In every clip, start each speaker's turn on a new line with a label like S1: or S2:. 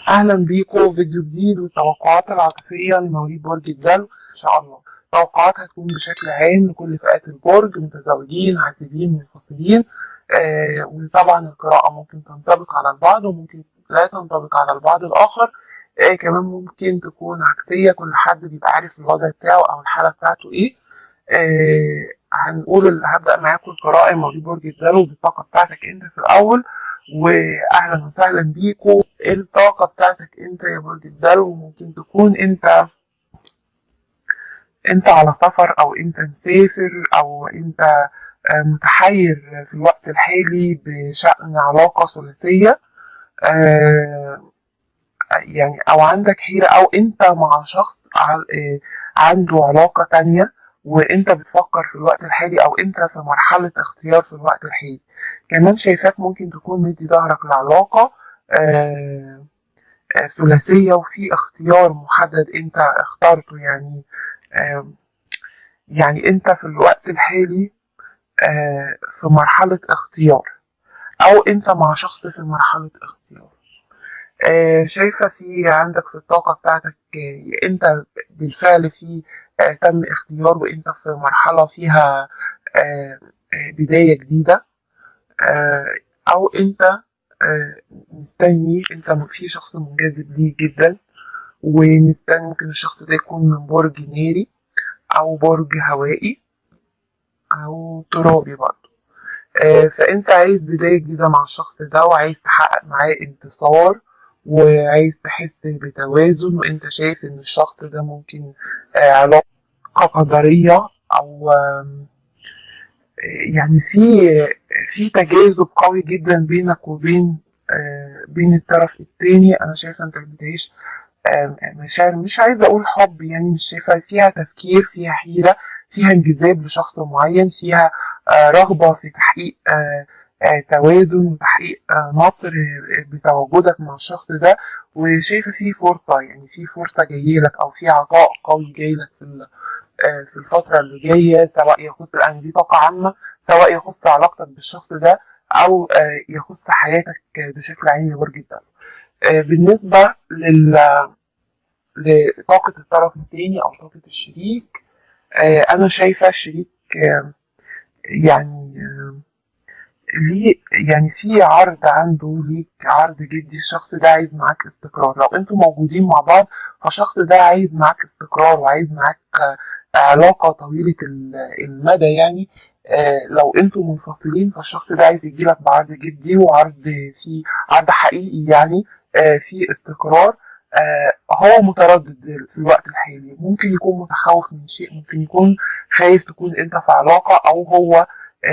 S1: أهلا بيكم فيديو جديد والتوقعات العاطفية لمواليد برج الدلو إن شاء الله توقعات هتكون بشكل عام لكل فئات البرج متزوجين عاتبين منفصلين آه وطبعا القراءة ممكن تنطبق على البعض وممكن لا تنطبق على البعض الآخر آه كمان ممكن تكون عكسية كل حد بيبقى عارف الوضع بتاعه أو الحالة بتاعته إيه آه هنقول هبدأ معاكم القراءة مواليد برج الدلو بالطاقة بتاعتك أنت في الأول واهلا وسهلا بيكم الطاقة بتاعتك انت يا برج الدلو ممكن تكون انت انت على سفر او انت مسافر او انت متحير في الوقت الحالي بشأن علاقة ثلاثية يعني او عندك حيرة او انت مع شخص عنده علاقة تانية وانت بتفكر في الوقت الحالي او انت في مرحلة اختيار في الوقت الحالي كمان شايفاك ممكن تكون مدي ظهرك لعلاقة آه آه ثلاثية وفي اختيار محدد انت اخترته يعني آه يعني انت في الوقت الحالي في مرحلة اختيار او انت مع شخص في مرحلة اختيار شايفة في عندك في الطاقة بتاعتك انت بالفعل في تم اختيار وانت في مرحلة فيها بداية جديدة او انت مستني انت في شخص منجذب ليه جدا ومستني ممكن الشخص ده يكون من برج ناري او برج هوائي او ترابي برضه فانت عايز بداية جديدة مع الشخص ده وعايز تحقق معاه انتصار وعايز تحس بتوازن وانت شايف ان الشخص ده ممكن علاقة قدرية او يعني في في تجاذب قوي جدا بينك وبين بين الطرف التاني انا شايفه انت بتعيش مشاعر مش عايزه اقول حب يعني مش شايفه فيها تفكير فيها حيره فيها انجذاب لشخص معين فيها رغبه في تحقيق توازن وتحقيق نصر بتواجدك مع الشخص ده وشايفه في فرصه يعني في فرصه جايلك او في عطاء قوي جايلك في في الفترة اللي جاية سواء يخص الآن دي طاقة عامة سواء يخص علاقتك بالشخص ده أو يخص حياتك بشكل عام يا برج الدلو بالنسبة لل لطاقة الطرف التاني أو طاقة الشريك أنا شايفة الشريك يعني ليه يعني في عرض عنده ليك عرض جدي الشخص ده عايز معاك استقرار لو انتوا موجودين مع بعض فالشخص ده عايز معاك استقرار وعايز معاك علاقة طويلة المدى يعني آه لو انتوا منفصلين فالشخص ده عايز يجيلك بعرض جدي وعرض في عرض حقيقي يعني آه في استقرار آه هو متردد في الوقت الحالي ممكن يكون متخوف من شيء ممكن يكون خايف تكون انت في علاقة او هو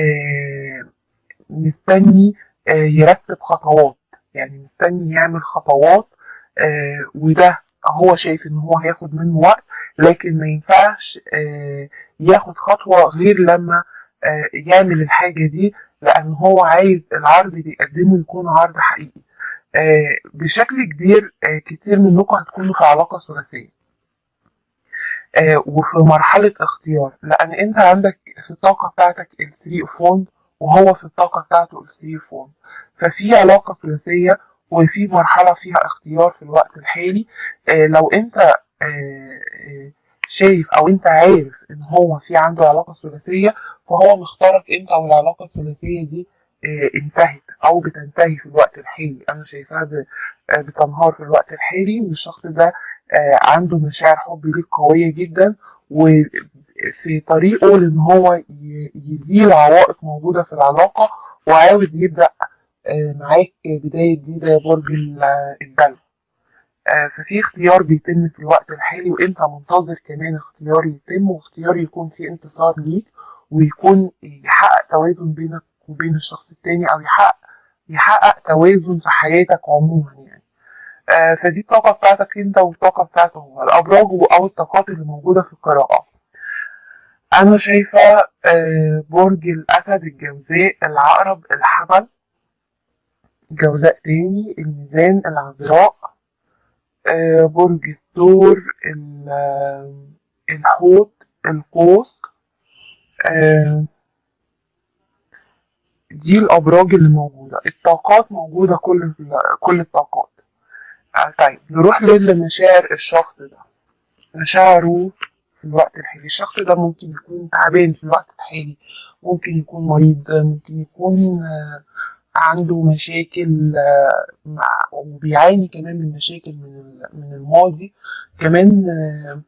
S1: مستني يرتب خطوات يعني مستني يعمل خطوات وده هو شايف ان هو هياخد منه وقت لكن ما ينفعش ياخد خطوة غير لما يعمل الحاجة دي لأن هو عايز العرض اللي يقدمه يكون عرض حقيقي بشكل كبير كتير منكم هتكونوا في علاقة ثلاثية وفي مرحلة اختيار لأن أنت عندك في الطاقة بتاعتك ال 3 فون وهو في الطاقة بتاعته ال 3 فون ففي علاقة ثلاثية وفي مرحلة فيها اختيار في الوقت الحالي لو أنت شايف او انت عارف ان هو في عنده علاقه ثلاثيه فهو مختارك انت او العلاقه الثلاثيه دي انتهت او بتنتهي في الوقت الحالي انا شايفاها بتنهار في الوقت الحالي والشخص ده عنده مشاعر حب ليك قويه جدا وفي طريقه لان هو يزيل عوائق موجوده في العلاقه وعاوز يبدا معاك بدايه جديده يا برج الدلو ففي اختيار بيتم في الوقت الحالي وانت منتظر كمان اختيار يتم واختيار يكون فيه انتصار ليك ويكون يحقق توازن بينك وبين الشخص التاني او يحقق يحقق توازن في حياتك عموما يعني آه فدي الطاقة بتاعتك انت والطاقة بتاعته هو الابراج او الطاقات اللي موجودة في القراءة انا شايفة آه برج الاسد الجوزاء العقرب الحمل جوزاء تاني الميزان العذراء برج الثور الحوت القوس دي الابراج اللي موجوده الطاقات موجوده كل كل الطاقات آه، طيب نروح لمشاعر الشخص ده مشاعره في الوقت الحالي الشخص ده ممكن يكون تعبان في الوقت الحالي ممكن يكون مريض ممكن يكون آه، عنده مشاكل آه، مع- وبيعاني كمان من مشاكل من ال- من الماضي كمان آه،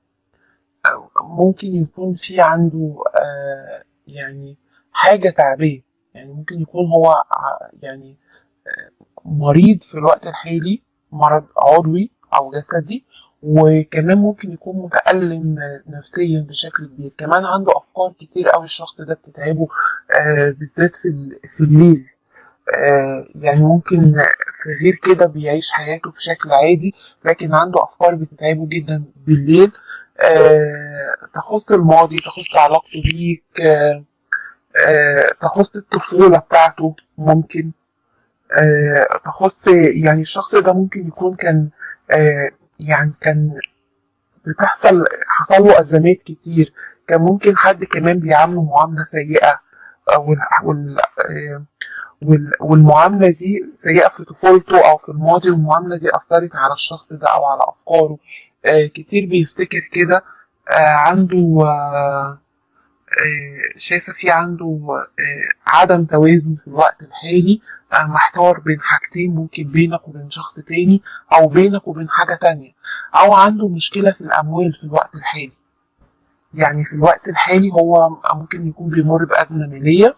S1: ممكن يكون في عنده آه، يعني حاجة تعبية يعني ممكن يكون هو ع- يعني آه، مريض في الوقت الحالي مرض عضوي أو جسدي وكمان ممكن يكون متألم آه، نفسيا بشكل كبير كمان عنده أفكار كتير أوي الشخص ده بتتعبه آه، بالذات في ال- في الليل آه، يعني ممكن في غير كده بيعيش حياته بشكل عادي لكن عنده أفكار بتتعبه جدا بالليل آه، تخص الماضي تخص علاقته بيك آه، آه، تخص الطفولة بتاعته ممكن آه، تخص يعني الشخص ده ممكن يكون كان آه، يعني كان بتحصل حصل له أزمات كتير كان ممكن حد كمان بيعامله معاملة سيئة آه، وال- وال- آه، وال- والمعاملة دي سيئة في طفولته أو في الماضي والمعاملة دي أثرت على الشخص ده أو على أفكاره آه، كتير بيفتكر كده آه، عنده آه، آه، شايفة في عنده آه، عدم توازن في الوقت الحالي آه، محتار بين حاجتين ممكن بينك وبين شخص تاني أو بينك وبين حاجة تانية أو عنده مشكلة في الأموال في الوقت الحالي يعني في الوقت الحالي هو ممكن يكون بيمر بأزمة مالية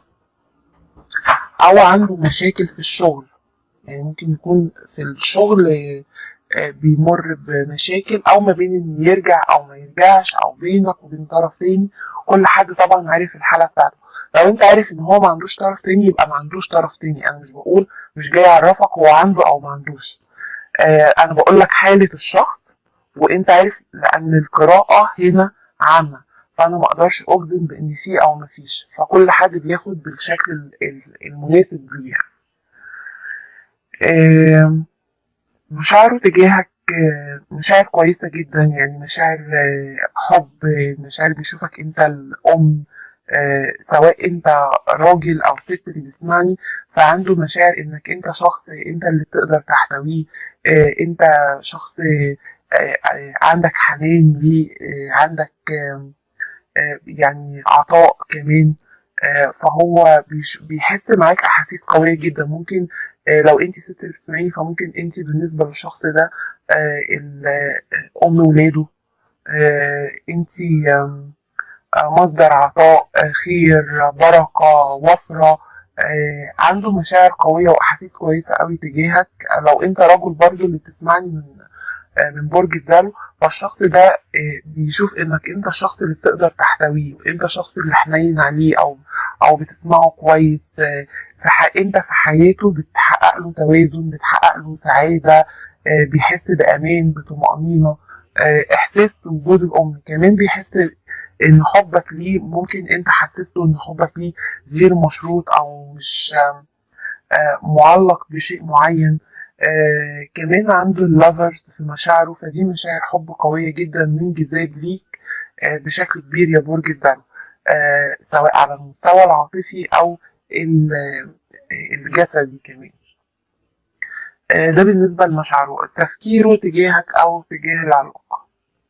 S1: أو عنده مشاكل في الشغل يعني ممكن يكون في الشغل آه، آه، بيمر بمشاكل او ما بين ان يرجع او ما يرجعش او بينك وبين طرف تاني كل حد طبعا عارف الحاله بتاعته لو انت عارف ان هو ما عندوش طرف تاني يبقى ما عندوش طرف تاني انا مش بقول مش جاي اعرفك هو عنده او ما عندوش آه انا بقول لك حاله الشخص وانت عارف لان القراءه هنا عامه فانا ما اقدرش اجزم بان في او ما فيش فكل حد بياخد بالشكل ال- ال- المناسب ليه يعني. آم، مشاعره تجاهك آه، مشاعر كويسة جدا يعني مشاعر آه، حب آه، مشاعر بيشوفك انت الأم آه، سواء انت راجل او ست اللي بيسمعني فعنده مشاعر انك انت شخص انت اللي بتقدر تحتويه آه، انت شخص آه، آه، عندك حنان ليه آه، عندك آم، آه، يعني عطاء كمان آه، فهو بيش- بيحس معاك احاسيس قويه جدا ممكن آه، لو انت ست اللي بتسمعيني فممكن انت بالنسبه للشخص ده آه، ال- آه، ام ولاده انت مصدر عطاء آه، خير بركه وفره آه، عنده مشاعر قويه واحاسيس كويسه قوي تجاهك آه، لو انت رجل برضو اللي بتسمعني من آه، من برج الدلو فالشخص ده آه، بيشوف انك انت الشخص اللي بتقدر تحتويه وانت الشخص اللي حنين عليه او او بتسمعه كويس آه، في ح... انت في حياته بتحقق له توازن بتحقق له سعاده آه، بيحس بامان بطمانينه آه، احساس بوجود الام كمان بيحس ان حبك ليه ممكن انت حسسته ان حبك ليه غير مشروط او مش آه، آه، معلق بشيء معين آه كمان عنده اللافرز في مشاعره فدي مشاعر حب قوية جدا من جذاب ليك آه بشكل كبير يا برج الدلو آه سواء على المستوى العاطفي أو ال- آه، الجسدي كمان آه ده بالنسبة لمشاعره تفكيره تجاهك أو تجاه العلاقة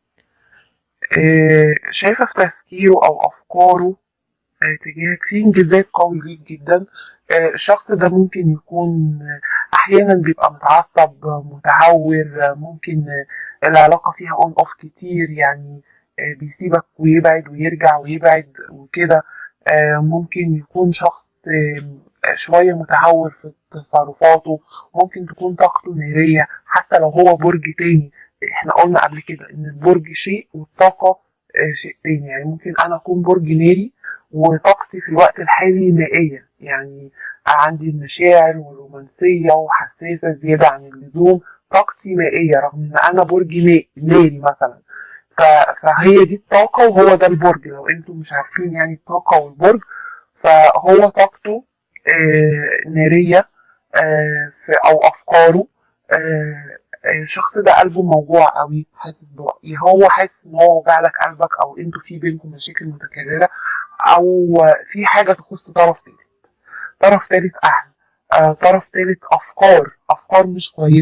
S1: آه شايفة في تفكيره أو أفكاره آه، تجاهك في انجذاب قوي ليك جدا آه، الشخص ده ممكن يكون آه، احيانا بيبقى متعصب آه، متهور آه، ممكن آه، العلاقه فيها اون اوف كتير يعني آه، بيسيبك ويبعد ويرجع ويبعد وكده آه، ممكن يكون شخص آه، شويه متهور في تصرفاته ممكن تكون طاقته ناريه حتى لو هو برج تاني احنا قلنا قبل كده ان البرج شيء والطاقه آه، شيء تاني يعني ممكن انا اكون برج ناري وطاقتي في الوقت الحالي مائية يعني عندي المشاعر والرومانسية وحساسة زيادة عن اللزوم طاقتي مائية رغم ان انا برج ماء ناري مثلا ف- فهي دي الطاقة وهو ده البرج لو انتم مش عارفين يعني الطاقة والبرج فهو طاقته آه، نارية آه، في او افكاره آه، الشخص ده قلبه موجوع قوي حاسس برأي هو حاسس ان هو وجع لك قلبك او انتوا في بينكم مشاكل متكررة او في حاجه تخص طرف تالت طرف تالت اهل آه، طرف تالت افكار افكار مش كويسه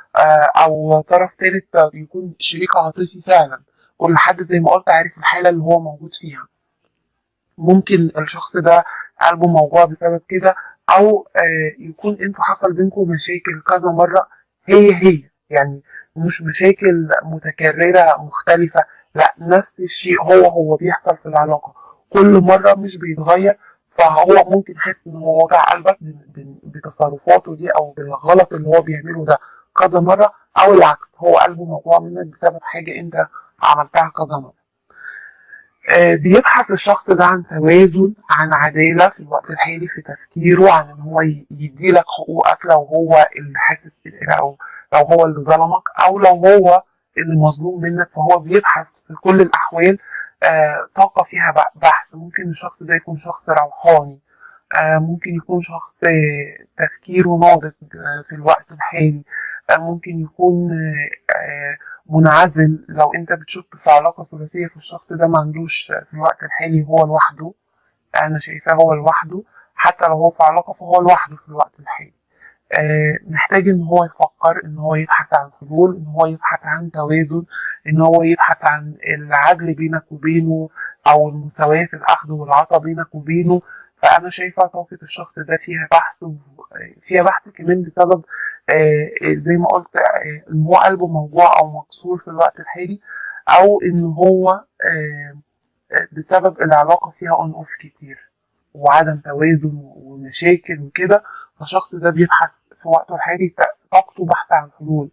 S1: آه، او طرف ثالث يكون شريك عاطفي فعلا كل حد زي ما قلت عارف الحالة اللي هو موجود فيها ممكن الشخص ده قلبه موجوع بسبب كده او آه، يكون انتوا حصل بينكم مشاكل كذا مرة هي هي يعني مش مشاكل متكررة مختلفة لا نفس الشيء هو هو بيحصل في العلاقة كل مرة مش بيتغير فهو ممكن يحس ان هو وجع قلبك بتصرفاته دي او بالغلط اللي هو بيعمله ده كذا مرة او العكس هو قلبه موجوع منك بسبب حاجة انت عملتها كذا مرة آه، بيبحث الشخص ده عن توازن عن عدالة في الوقت الحالي في تفكيره عن ان هو يديلك حقوقك لو هو اللي حاسس او لو هو اللي ظلمك او لو هو اللي مظلوم منك فهو بيبحث في كل الاحوال آه طاقة فيها بحث ممكن الشخص ده يكون شخص روحاني آه ممكن يكون شخص تفكيره ناضج آه في الوقت الحالي آه ممكن يكون آه منعزل لو انت بتشك في علاقة ثلاثية في الشخص ده ما عندوش في الوقت الحالي هو لوحده انا شايفاه هو لوحده حتى لو هو في علاقة فهو لوحده في الوقت الحالي آه محتاج ان هو يفكر ان هو يبحث عن حلول ان هو يبحث عن توازن ان هو يبحث عن العدل بينك وبينه او المساواة في الاخذ والعطاء بينك وبينه فانا شايفة طاقة الشخص ده فيها بحث فيها بحث كمان بسبب آه زي ما قلت آه ان هو قلبه موجوع او مكسور في الوقت الحالي او ان هو آه بسبب العلاقة فيها اون اوف كتير وعدم توازن ومشاكل وكده فالشخص ده بيبحث في وقته الحالي طاقته بحث عن حلول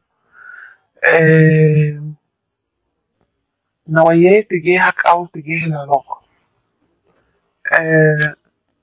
S1: نواياه تجاهك او تجاه العلاقة اه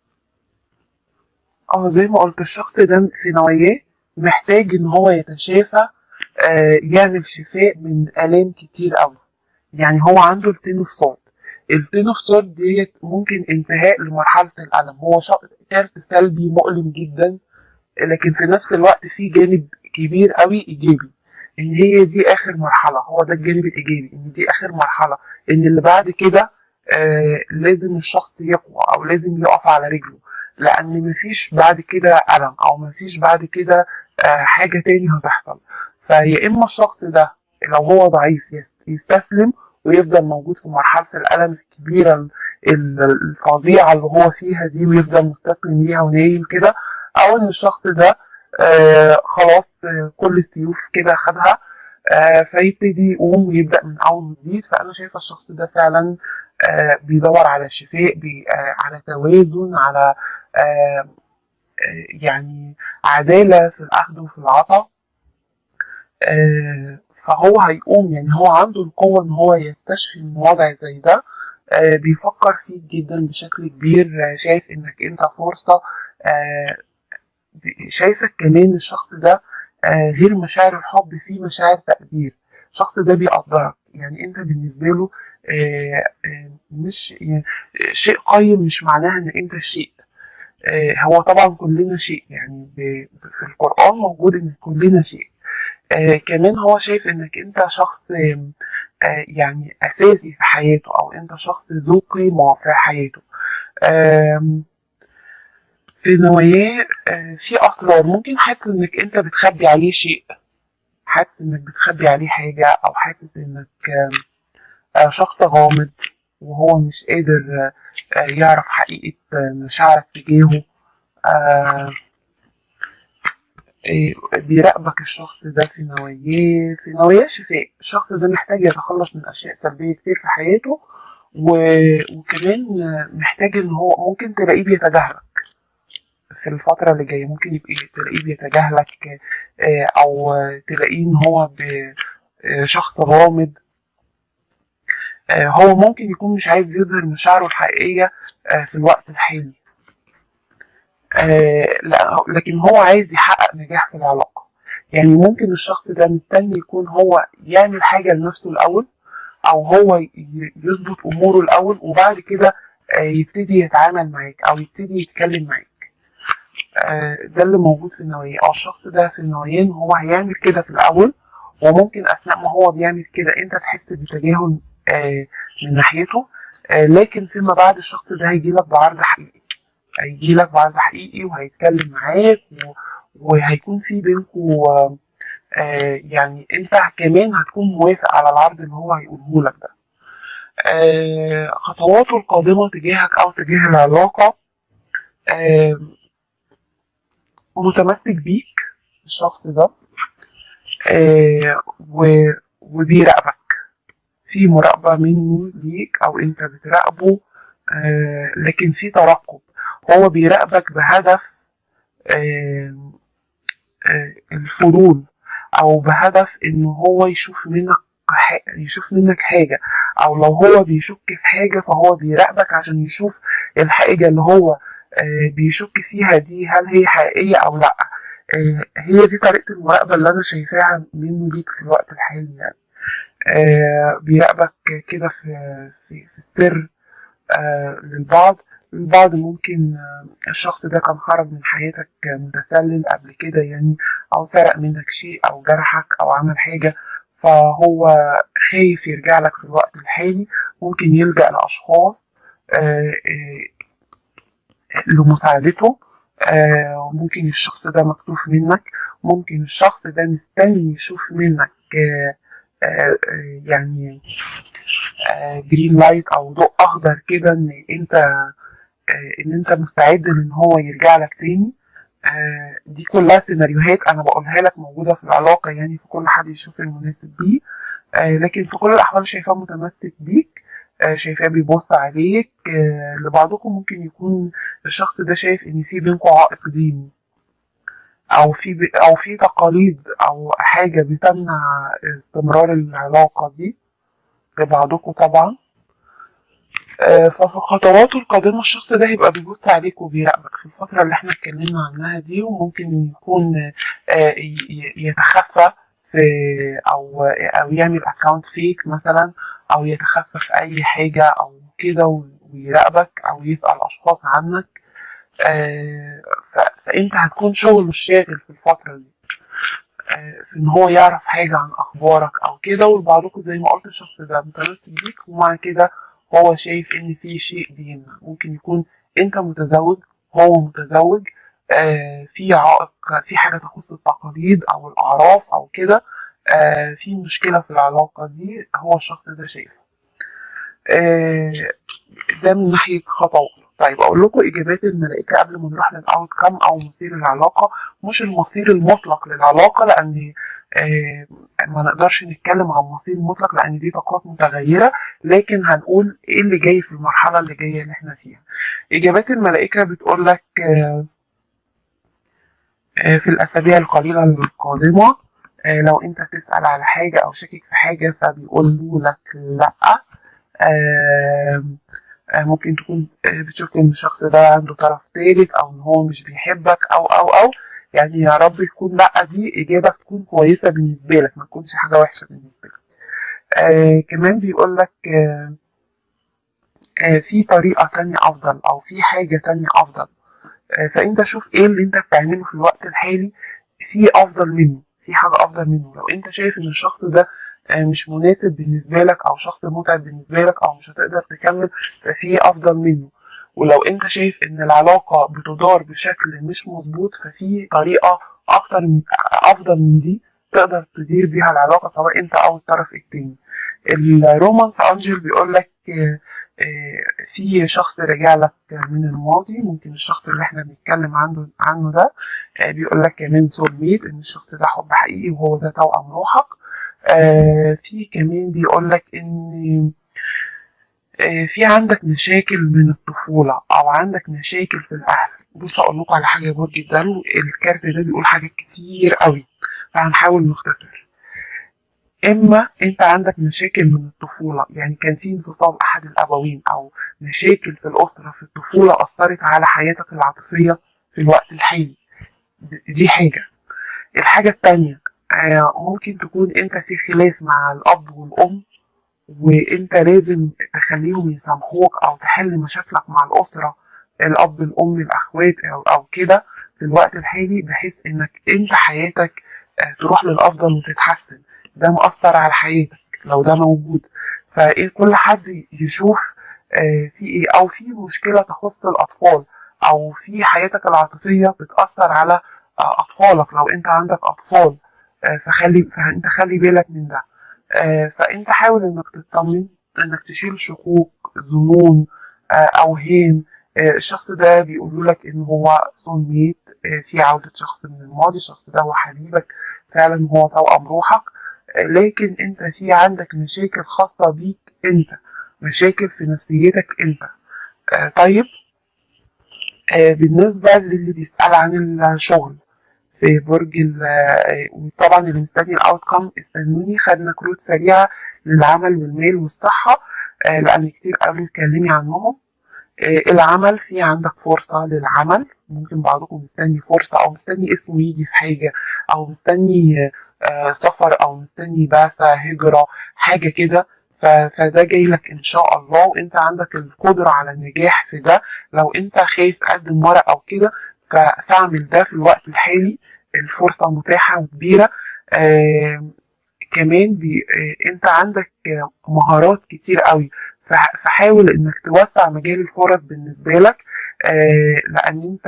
S1: زي ما قلت الشخص ده في نواياه محتاج ان هو يتشافى آه يعمل شفاء من الام كتير قوي يعني هو عنده التنفسات التنفسات ديت ممكن انتهاء لمرحلة الألم هو كارت سلبي مؤلم جدا لكن في نفس الوقت في جانب كبير قوي إيجابي إن هي دي آخر مرحلة هو ده الجانب الإيجابي إن دي آخر مرحلة إن اللي بعد كده آه لازم الشخص يقوى أو لازم يقف على رجله لأن مفيش بعد كده ألم أو مفيش بعد كده آه حاجة تاني هتحصل فيا إما الشخص ده لو هو ضعيف يستسلم ويفضل موجود في مرحلة الألم الكبيرة الفظيعة اللي هو فيها دي ويفضل مستسلم ليها ونايم كده أو إن الشخص ده آه خلاص آه كل السيوف كده خدها آه فيبتدي يقوم ويبدأ من أول جديد فأنا شايفة الشخص ده فعلا آه بيدور على شفاء بي آه على توازن على آه يعني عدالة في الأخذ وفي العطاء آه فهو هيقوم يعني هو عنده القوة إن هو يستشفي من وضع زي ده آه بيفكر فيك جدا بشكل كبير آه شايف إنك أنت فرصة شايفك كمان الشخص ده غير مشاعر الحب فيه مشاعر تقدير الشخص ده بيقدرك يعني أنت بالنسبة له مش شيء قيم مش معناها إن أنت شيء هو طبعا كلنا شيء يعني في القرآن موجود إن كلنا شيء آه كمان هو شايف انك انت شخص آه يعني اساسي في حياته او انت شخص ذو قيمة في حياته آه في نواياه آه في اسرار ممكن حاسس انك انت بتخبي عليه شيء حاسس انك بتخبي عليه حاجة او حاسس انك آه شخص غامض وهو مش قادر آه يعرف حقيقة مشاعرك تجاهه آه بيراقبك الشخص ده في نواياه في نواياه شفاء الشخص ده محتاج يتخلص من أشياء سلبية كتير في حياته و... وكمان محتاج إن هو ممكن تلاقيه بيتجاهلك في الفترة اللي جاية ممكن يبقى تلاقيه بيتجاهلك أو تلاقيه إن هو شخص غامض هو ممكن يكون مش عايز يظهر مشاعره الحقيقية في الوقت الحالي آه لكن هو عايز يحقق نجاح في العلاقة يعني ممكن الشخص ده مستني يكون هو يعمل حاجة لنفسه الأول أو هو يظبط أموره الأول وبعد كده آه يبتدي يتعامل معاك أو يبتدي يتكلم معاك آه ده اللي موجود في النوايا أو الشخص ده في النوايا هو هيعمل كده في الأول وممكن أثناء ما هو بيعمل كده أنت تحس بتجاهل من ناحيته لكن فيما بعد الشخص ده هيجيلك بعرض حقيقي هيجي لك بعرض حقيقي وهيتكلم معاك و... وهيكون في بينكم آه يعني انت كمان هتكون موافق على العرض اللي هو هيقوله لك ده آه خطواته القادمة تجاهك أو تجاه العلاقة آه متمسك بيك الشخص ده آه و- وبيراقبك في مراقبة منه ليك أو أنت بتراقبه آه لكن في ترقب هو بيراقبك بهدف آه آه الفضول أو بهدف إن هو يشوف منك ح- يشوف منك حاجة أو لو هو بيشك في حاجة فهو بيراقبك عشان يشوف الحاجة اللي هو آه بيشك فيها دي هل هي حقيقية أو لأ آه هي دي طريقة المراقبة اللي أنا شايفاها منه ليك في الوقت الحالي يعني آه بيراقبك كده في في, في السر آه للبعض البعض ممكن آه الشخص ده كان خرج من حياتك متسلل قبل كده يعني أو سرق منك شيء أو جرحك أو عمل حاجة فهو خايف يرجع لك في الوقت الحالي ممكن يلجأ لأشخاص آه آه لمساعدته آه ممكن الشخص ده مكسوف منك ممكن الشخص ده مستني يشوف منك آه آه آه يعني جرين لايت او ضوء اخضر كده ان انت آه ان انت مستعد ان هو يرجع لك تاني آه دي كلها سيناريوهات انا بقولها لك موجوده في العلاقه يعني في كل حد يشوف المناسب بيه آه لكن في كل الاحوال شايفاه متمسك بيك آه شايفاه بيبص عليك آه لبعضكم ممكن يكون الشخص ده شايف ان في بينكم عائق ديني او في ب... او في تقاليد او حاجه بتمنع استمرار العلاقه دي لبعضكم طبعا آه، ففي خطواته القادمة الشخص ده هيبقى بيبص عليك وبيراقبك في الفترة اللي احنا اتكلمنا عنها دي وممكن يكون آه، ي- ي- يتخفى في أو أو يعمل أكونت فيك مثلا أو يتخفى في أي حاجة أو كده و- ويراقبك أو يسأل أشخاص عنك آه، ف- فأنت هتكون شغله الشاغل في الفترة دي آه، في ان هو يعرف حاجة عن اخبارك او كده وبعضكم زي ما قلت الشخص ده متمسك بيك ومع كده هو شايف ان في شيء بيننا ممكن يكون انت متزوج هو متزوج آه في عائق في حاجة تخص التقاليد او الاعراف او كده آه في مشكلة في العلاقة دي هو الشخص ده شايفها آه ده من ناحية خطوات طيب اقول لكم اجابات الملائكة قبل ما نروح للاوت كام او مصير العلاقة مش المصير المطلق للعلاقة لأن آه، ما نقدرش نتكلم عن مصير مطلق لأن دي طاقات متغيرة لكن هنقول إيه اللي جاي في المرحلة اللي جاية اللي إحنا فيها إجابات الملائكة بتقول لك آه، آه، في الأسابيع القليلة القادمة آه، لو أنت تسأل على حاجة أو شاكك في حاجة فبيقولوا لك لأ آه، آه، ممكن تكون آه، بتشوف ان الشخص ده عنده طرف ثالث او ان هو مش بيحبك او او او يعني يا رب تكون لا دي اجابه تكون كويسه بالنسبه لك ما تكونش حاجه وحشه بالنسبه لك آه كمان بيقول لك آه آه في طريقه تانية افضل او في حاجه تانية افضل آه فانت شوف ايه اللي انت بتعمله في الوقت الحالي في افضل منه في حاجه افضل منه لو انت شايف ان الشخص ده آه، مش مناسب بالنسبه لك او شخص متعب بالنسبه لك او مش هتقدر تكمل ففي افضل منه ولو انت شايف ان العلاقه بتدار بشكل مش مظبوط ففي طريقه اكتر من افضل من دي تقدر تدير بيها العلاقه سواء انت او الطرف التاني الرومانس انجل بيقول لك آه، آه، في شخص رجع لك من الماضي ممكن الشخص اللي احنا بنتكلم عنه عنه ده آه، بيقول لك كمان سول ميت ان الشخص ده حب حقيقي وهو ده توأم روحك آه، في كمان بيقول لك ان آه، في عندك مشاكل من الطفولة أو عندك مشاكل في الأهل بص أقول لكم على حاجة برج جدا الكارت ده بيقول حاجات كتير قوي فهنحاول نختصر إما أنت عندك مشاكل من الطفولة يعني كان في انفصال أحد الأبوين أو مشاكل في الأسرة في الطفولة أثرت على حياتك العاطفية في الوقت الحالي د- دي حاجة الحاجة التانية آه، ممكن تكون أنت في خلاف مع الأب والأم وانت لازم تخليهم يسامحوك او تحل مشاكلك مع الاسره الاب الام الاخوات او او كده في الوقت الحالي بحيث انك انت حياتك آه، تروح للافضل وتتحسن ده مأثر على حياتك لو ده موجود فكل حد يشوف آه، في ايه او في مشكله تخص الاطفال او في حياتك العاطفيه بتأثر على آه، اطفالك لو انت عندك اطفال آه، فخلي فانت خلي بالك من ده آه، فانت حاول انك تطمن انك تشيل شكوك ظنون آه، اوهام آه، الشخص ده بيقولوا لك ان هو سول ميت في عودة شخص من الماضي الشخص ده هو حبيبك فعلا هو توأم روحك آه، لكن انت في عندك مشاكل خاصة بيك انت مشاكل في نفسيتك انت آه، طيب آه، بالنسبة للي بيسأل عن الشغل في برج ال آه، وطبعا اللي مستني الاوت كام استنوني خدنا كروت سريعة للعمل والمال والصحة آه، لأن كتير قالوا اتكلمي عنهم آه، العمل في عندك فرصة للعمل ممكن بعضكم مستني فرصة أو مستني اسمه يجي في حاجة أو مستني آه، سفر أو مستني بعثة هجرة حاجة كده ف- فده جاي لك إن شاء الله وأنت عندك القدرة على النجاح في ده لو أنت خايف تقدم ورق أو كده ف- فاعمل ده في الوقت الحالي الفرصة متاحة وكبيرة آه كمان بي آه أنت عندك آه، مهارات كتير قوي فح- فحاول انك توسع مجال الفرص بالنسبة لك آه، لان انت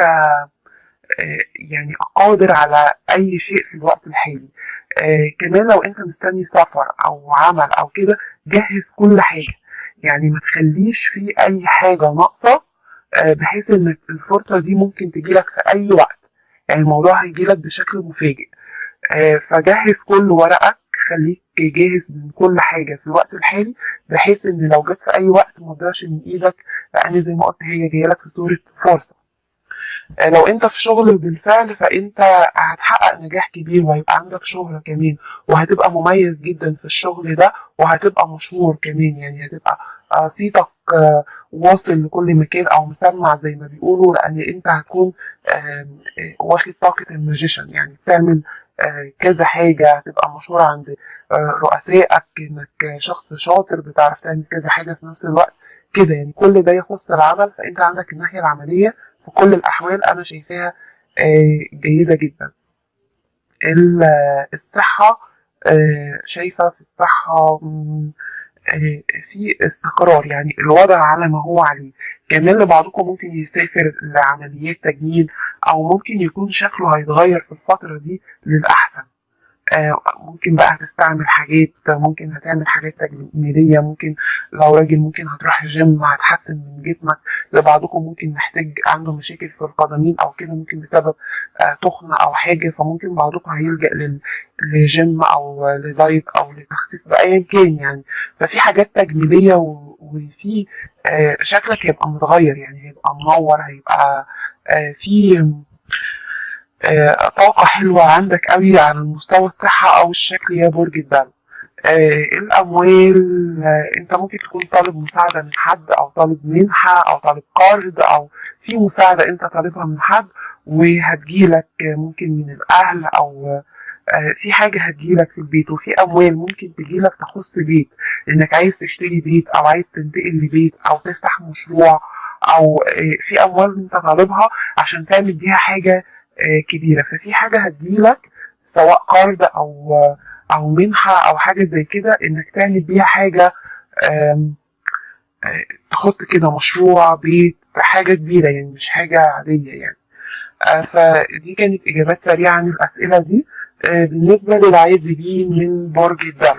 S1: آه، يعني قادر على اي شيء في الوقت الحالي آه، كمان لو انت مستني سفر او عمل او كده جهز كل حاجة يعني ما تخليش في اي حاجة ناقصة آه، بحيث ان الفرصة دي ممكن تجيلك في اي وقت يعني الموضوع هيجيلك بشكل مفاجئ آه، فجهز كل ورقك خليك جاهز من كل حاجة في الوقت الحالي بحيث ان لو جت في اي وقت ما تضيعش من ايدك لان زي ما قلت هي جايه لك في صورة فرصة آه، لو انت في شغل بالفعل فانت هتحقق نجاح كبير وهيبقى عندك شهرة كمان وهتبقى مميز جدا في الشغل ده وهتبقى مشهور كمان يعني هتبقى آه، صيتك آه، واصل لكل مكان او مسمع زي ما بيقولوا لان انت هتكون آم، آه، واخد طاقة الماجيشن يعني بتعمل آه، كذا حاجة هتبقى مشهورة عند آه، رؤسائك انك شخص شاطر بتعرف تعمل كذا حاجة في نفس الوقت كده يعني كل ده يخص العمل فانت عندك الناحية العملية في كل الأحوال أنا شايفاها آه، جيدة جدا ال- آه، الصحة آه، شايفة في الصحة مم، آه، في استقرار يعني الوضع على ما هو عليه كمان لبعضكم ممكن يسافر لعمليات تجميل أو ممكن يكون شكله هيتغير في الفترة دي للأحسن آه، ممكن بقى هتستعمل حاجات ممكن هتعمل حاجات تجميلية ممكن لو راجل ممكن هتروح جيم هتحسن من جسمك لبعضكم ممكن محتاج عنده مشاكل في القدمين أو كده ممكن بسبب آه، تخن أو حاجة فممكن بعضكم هيلجأ لل- لجيم أو لدايت أو لتخسيس بأيا كان يعني ففي حاجات تجميلية و- وفي آه، شكلك هيبقى متغير يعني هيبقى منور هيبقى آه، في آه، طاقة حلوة عندك قوي على المستوى الصحة أو الشكل يا برج الدلو آه، الأموال آه، أنت ممكن تكون طالب مساعدة من حد أو طالب منحة أو طالب قرض أو في مساعدة أنت طالبها من حد وهتجيلك آه، ممكن من الأهل أو آه، في حاجة هتجيلك في البيت وفي أموال ممكن تجيلك تخص بيت إنك عايز تشتري بيت أو عايز تنتقل لبيت أو تفتح مشروع أو آه، في أموال أنت طالبها عشان تعمل بيها حاجة آه، كبيرة ففي حاجة هتجيلك سواء قرض أو أو منحة أو حاجة زي كده إنك تعمل بيها حاجة آم، آه، تحط كده مشروع بيت حاجة كبيرة يعني مش حاجة عادية يعني آه، فدي كانت إجابات سريعة عن الأسئلة دي آه، بالنسبة للعازبين من برج الدلو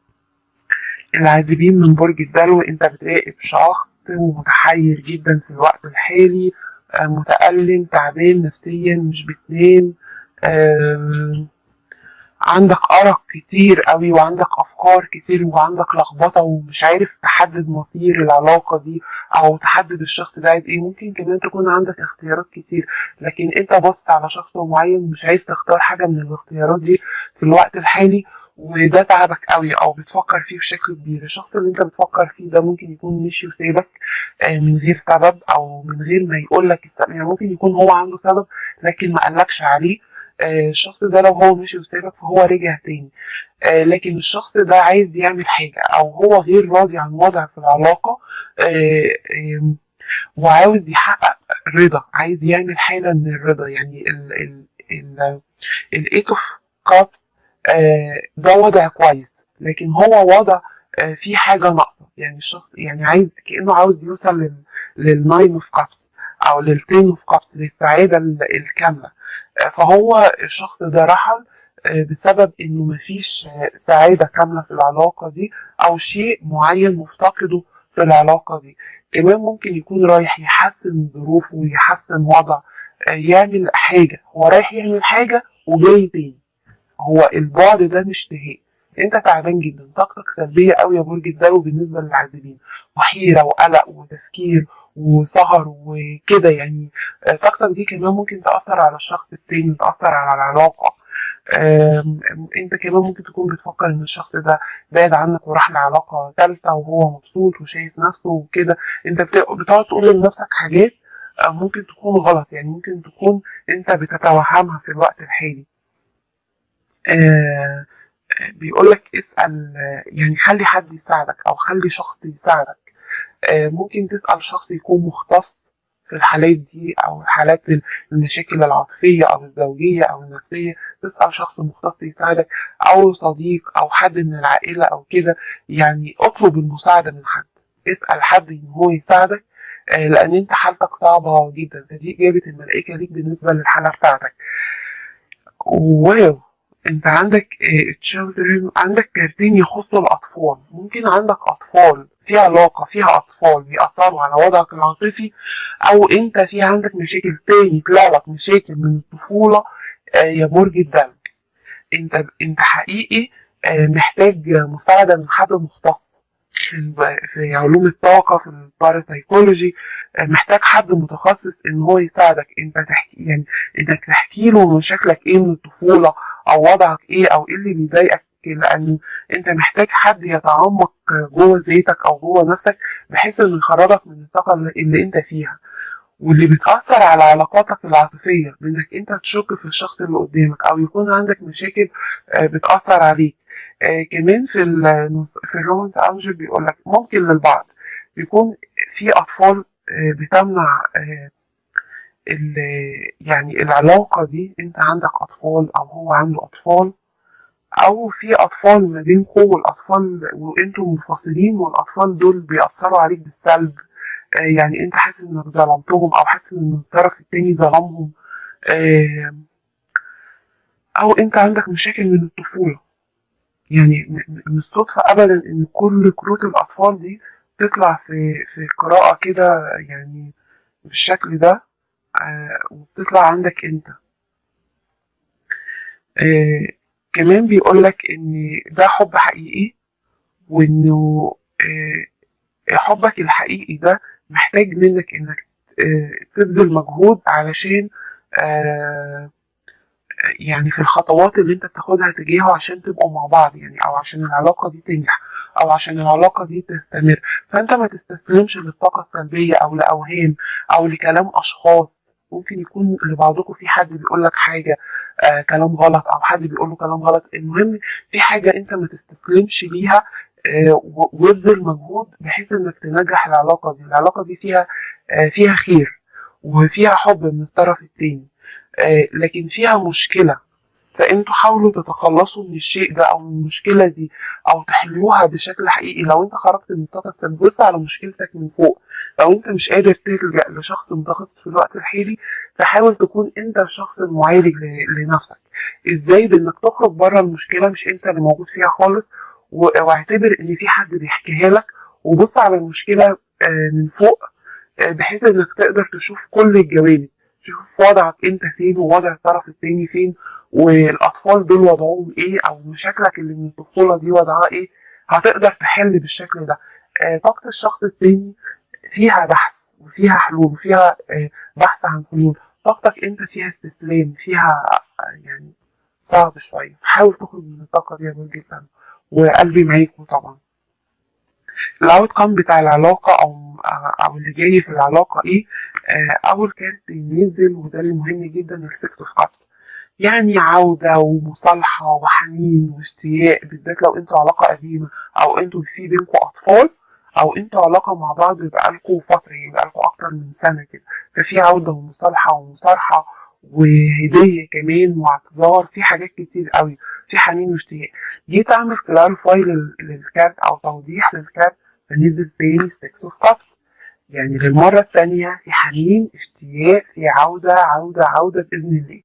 S1: العازبين من برج الدلو أنت بتراقب شخص متحير جدا في الوقت الحالي آه، متألم تعبان نفسيا مش بتنام آم، عندك أرق كتير قوي وعندك أفكار كتير وعندك لخبطة ومش عارف تحدد مصير العلاقة دي أو تحدد الشخص ده عايز إيه ممكن كمان تكون عندك اختيارات كتير لكن أنت بص على شخص معين مش عايز تختار حاجة من الاختيارات دي في الوقت الحالي وده تعبك قوي أو بتفكر فيه بشكل كبير الشخص اللي أنت بتفكر فيه ده ممكن يكون مشي وسابك آه، من غير سبب أو من غير ما يقول لك السبب يعني ممكن يكون هو عنده سبب لكن ما قالكش عليه آه، الشخص ده لو هو مشي وسابك فهو رجع تاني آه، لكن الشخص ده عايز يعمل حاجة أو هو غير راضي عن وضع في العلاقة آه، آم، وعاوز يحقق رضا عايز يعمل حالة من الرضا يعني ال ال ال الايت اوف كابس ده وضع كويس لكن هو وضع آه، فيه حاجة ناقصة يعني الشخص يعني عايز كأنه عاوز يوصل لل للناين اوف كابس أو للتين اوف كابس للسعادة ال- الكاملة آه، فهو الشخص ده رحل آه، بسبب انه مفيش آه، سعادة كاملة في العلاقة دي او شيء معين مفتقده في العلاقة دي كمان ممكن يكون رايح يحسن ظروفه ويحسن وضع آه، يعمل حاجة هو رايح يعمل حاجة وجاي تاني هو البعد ده مش نهائي انت تعبان جدا طاقتك سلبية قوي يا برج الدلو بالنسبة للعازبين وحيرة وقلق وتفكير وسهر وكده يعني آه، طاقتك دي كمان ممكن تأثر على الشخص التاني تأثر على العلاقة آم، انت كمان ممكن تكون بتفكر ان الشخص ده بعد عنك وراح لعلاقة تالتة وهو مبسوط وشايف نفسه وكده انت بت- بتقعد تقول لنفسك حاجات آه، ممكن تكون غلط يعني ممكن تكون انت بتتوهمها في الوقت الحالي آه، بيقول لك اسأل آه، يعني خلي حد يساعدك أو خلي شخص يساعدك آه، ممكن تسأل شخص يكون مختص في الحالات دي أو الحالات المشاكل العاطفية أو الزوجية أو النفسية تسأل شخص مختص يساعدك أو صديق أو حد من العائلة أو كده يعني اطلب المساعدة من حد اسأل حد إن هو يساعدك آه، لأن أنت حالتك صعبة جدا فدي إجابة الملائكة ليك بالنسبة للحالة بتاعتك واو انت عندك تشيلدرن عندك كارتين يخصوا الاطفال ممكن عندك اطفال في علاقه فيها اطفال بيأثروا على وضعك العاطفي او انت في عندك مشاكل تاني طلع لك مشاكل من الطفوله آه، يا برج الدلو انت انت حقيقي آه، محتاج مساعده من حد مختص في الب- في علوم الطاقه في الباراسايكولوجي آه، محتاج حد متخصص ان هو يساعدك انت تحكي يعني انك تحكي له مشاكلك ايه من الطفوله او وضعك ايه او ايه اللي بيضايقك لان انت محتاج حد يتعمق جوه ذاتك او جوه نفسك بحيث انه يخرجك من الطاقه اللي اللي انت فيها واللي بتأثر على علاقاتك العاطفية بإنك أنت تشك في الشخص اللي قدامك أو يكون عندك مشاكل آه، بتأثر عليك آه، كمان في النص- في الرومانس أنجل بيقول لك ممكن للبعض بيكون في أطفال آه، بتمنع آه، ال- يعني العلاقة دي أنت عندك أطفال أو هو عنده أطفال أو في أطفال ما بينكم والأطفال وأنتم منفصلين والأطفال دول بيأثروا عليك بالسلب آه، يعني أنت حاسس إنك ظلمتهم أو حاسس إن الطرف التاني ظلمهم آه، أو أنت عندك مشاكل من الطفولة يعني م- م- مش صدفة أبدا إن كل كروت الأطفال دي تطلع في في قراءة كده يعني بالشكل ده آه، وبتطلع عندك أنت آه، كمان بيقولك إن ده حب حقيقي وإنه آه، حبك الحقيقي ده محتاج منك إنك آه، تبذل مجهود علشان آه، يعني في الخطوات اللي انت بتاخدها تجاهه عشان تبقوا مع بعض يعني او عشان العلاقة دي تنجح او عشان العلاقة دي تستمر فانت ما تستسلمش للطاقة السلبية او لاوهام او لكلام اشخاص ممكن يكون لبعضكم في حد بيقول لك حاجة آه كلام غلط او حد بيقول له كلام غلط المهم في حاجة انت ما تستسلمش ليها آه و- وابذل مجهود بحيث انك تنجح العلاقة دي العلاقة دي فيها آه فيها خير وفيها حب من الطرف التاني آه، لكن فيها مشكلة فانتوا حاولوا تتخلصوا من الشيء ده او من المشكلة دي او تحلوها بشكل حقيقي لو انت خرجت من الطاقة السلبية بص على مشكلتك من فوق لو انت مش قادر تلجأ لشخص متخصص في الوقت الحالي فحاول تكون انت الشخص المعالج ل- لنفسك ازاي بانك تخرج بره المشكلة مش انت اللي موجود فيها خالص و- واعتبر ان في حد بيحكيها لك وبص على المشكلة آه، من فوق آه، بحيث انك تقدر تشوف كل الجوانب تشوف وضعك انت فين ووضع الطرف التاني فين والاطفال دول وضعهم ايه او مشاكلك اللي من الطفوله دي وضعها ايه هتقدر تحل بالشكل ده آه، طاقه الشخص التاني فيها بحث وفيها حلول وفيها آه، بحث عن حلول طاقتك انت فيها استسلام فيها آه، يعني صعب شويه حاول تخرج من الطاقه دي يا برج الدلو وقلبي معاكم طبعا الاوت كام بتاع العلاقه او او اللي جاي في العلاقه ايه آه، اول كارت ينزل وده اللي مهم جدا السكس اوف كابس يعني عودة ومصالحة وحنين واشتياق بالذات لو انتوا علاقة قديمة او انتوا في بينكم اطفال او انتوا علاقة مع بعض بقالكوا فترة يعني بقالكوا اكتر من سنة كده ففي عودة ومصالحة ومصارحة وهدية كمان واعتذار في حاجات كتير قوي في حنين واشتياق جيت اعمل كلاريفاي للكارت او توضيح للكارت فنزل تاني ستيكس اوف كابس يعني للمرة التانية في حنين اشتياق في عودة عودة عودة بإذن الله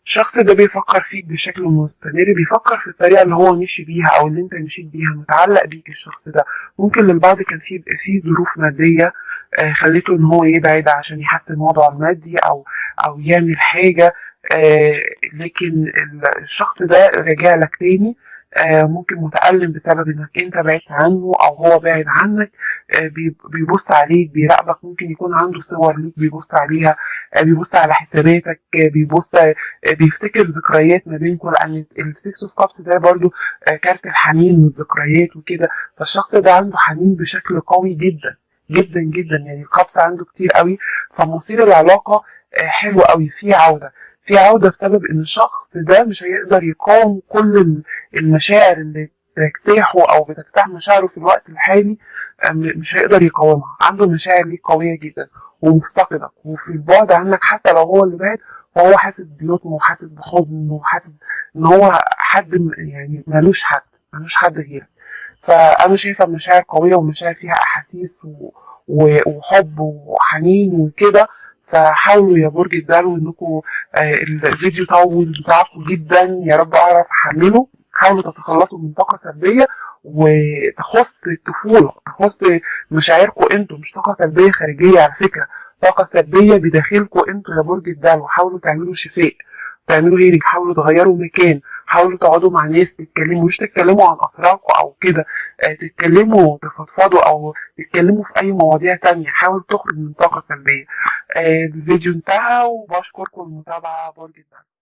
S1: الشخص ده بيفكر فيك بشكل مستمر بيفكر في الطريقة اللي هو مشي بيها أو اللي أنت مشيت بيها متعلق بيك الشخص ده ممكن للبعض كان في في ظروف مادية آه، خليته إن هو يبعد عشان يحسن وضعه المادي أو أو يعمل حاجة آه، لكن الشخص ده رجع لك تاني آه، ممكن متألم بسبب انك انت بعدت عنه او هو بعد عنك آه، بي- بيبص عليك بيراقبك ممكن يكون عنده صور ليك بيبص عليها آه، بيبص على حساباتك آه، بيبص آه، بيفتكر ذكريات ما بينكم لان السكس اوف كابس ده برضو آه، كارت الحنين والذكريات وكده فالشخص ده عنده حنين بشكل قوي جدا جدا جدا يعني الكابس عنده كتير قوي فمصير العلاقة آه، حلو قوي في عودة في عودة بسبب ان الشخص ده مش هيقدر يقاوم كل ال- المشاعر اللي بتجتاحه او بتجتاح مشاعره في الوقت الحالي آه، م- مش هيقدر يقاومها عنده مشاعر ليه قوية جدا ومفتقدك وفي البعد عنك حتى لو هو اللي بعد فهو حاسس بيتم وحاسس بحزن وحاسس ان هو حد م- يعني ملوش حد ملوش حد غيرك فانا شايفه مشاعر قويه ومشاعر فيها احاسيس و... و... وحب وحنين وكده فحاولوا يا برج الدلو انكم آه الفيديو طول بتاعكم جدا يا رب اعرف احمله حاولوا تتخلصوا من طاقه سلبيه وتخص الطفوله تخص مشاعركم انتوا مش طاقه سلبيه خارجيه على فكره طاقه سلبيه بداخلكم انتوا يا برج الدلو حاولوا تعملوا شفاء تعملوا هيرنج حاولوا تغيروا مكان حاولوا تقعدوا مع ناس تتكلموا مش تتكلموا عن اسراركم او كده آه، تتكلموا تفضفضوا او تتكلموا في اي مواضيع تانية حاول تخرج من طاقة سلبية آه، الفيديو انتهى وبشكركم المتابعة برج الدلو